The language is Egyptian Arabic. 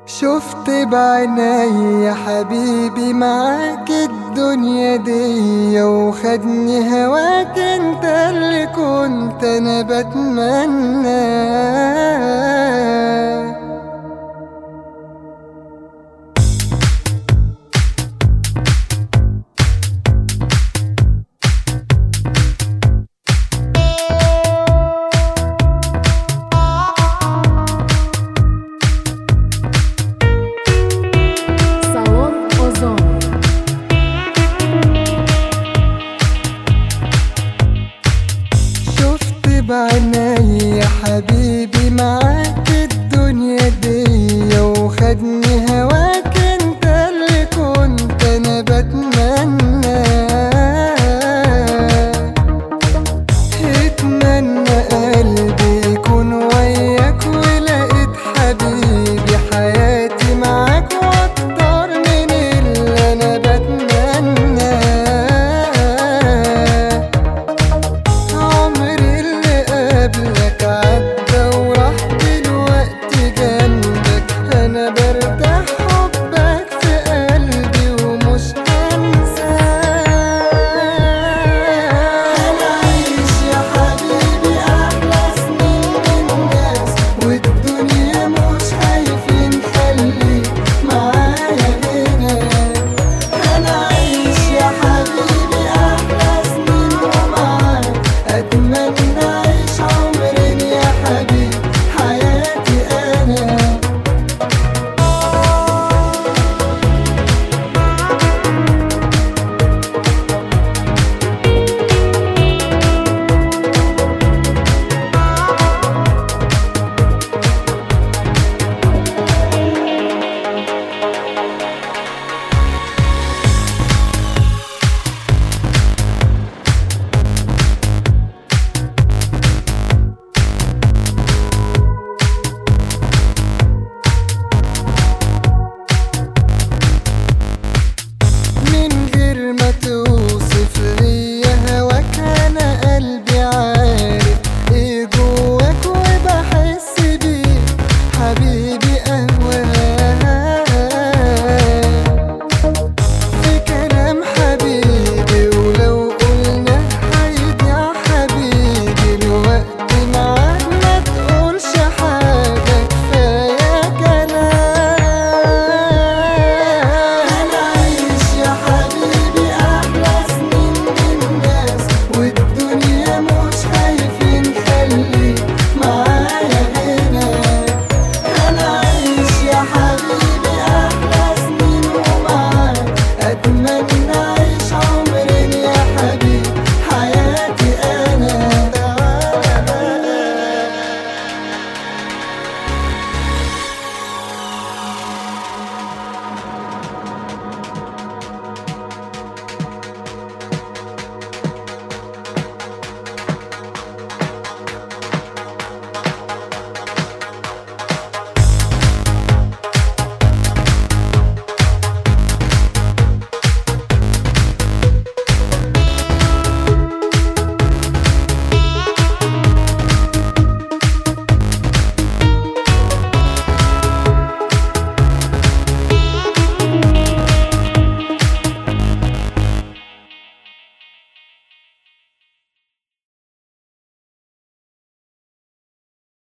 شفت بعيني يا حبيبي معاك الدنيا دي وخدني هواك انت اللي كنت انا بتمنى صالون أوزون شفت بعيني يا حبيبي معاك الدنيا دي وخدني هواك انت اللي كنت انا بتمنى اتمنى قلبي يكون وياك ولقيت حبيبي حياتي معاك واكتر من اللي انا بتمنى عمري اللي قبلك عدى وراح دلوقتي جنبك انا برتاح حبك في قلبي ومش هنساك انا عايش يا حبيبي احلى سنين من الناس والدنيا مش خايفين خليك معايا هنا انا عايش يا حبيبي احلى سنين ومعاك اتمنى اعيش عمرين يا حبيبي حياتي انا من غير ما توصف ليا هواك انا قلبي عارف ايه جواك وبحس بيه حبيبي انا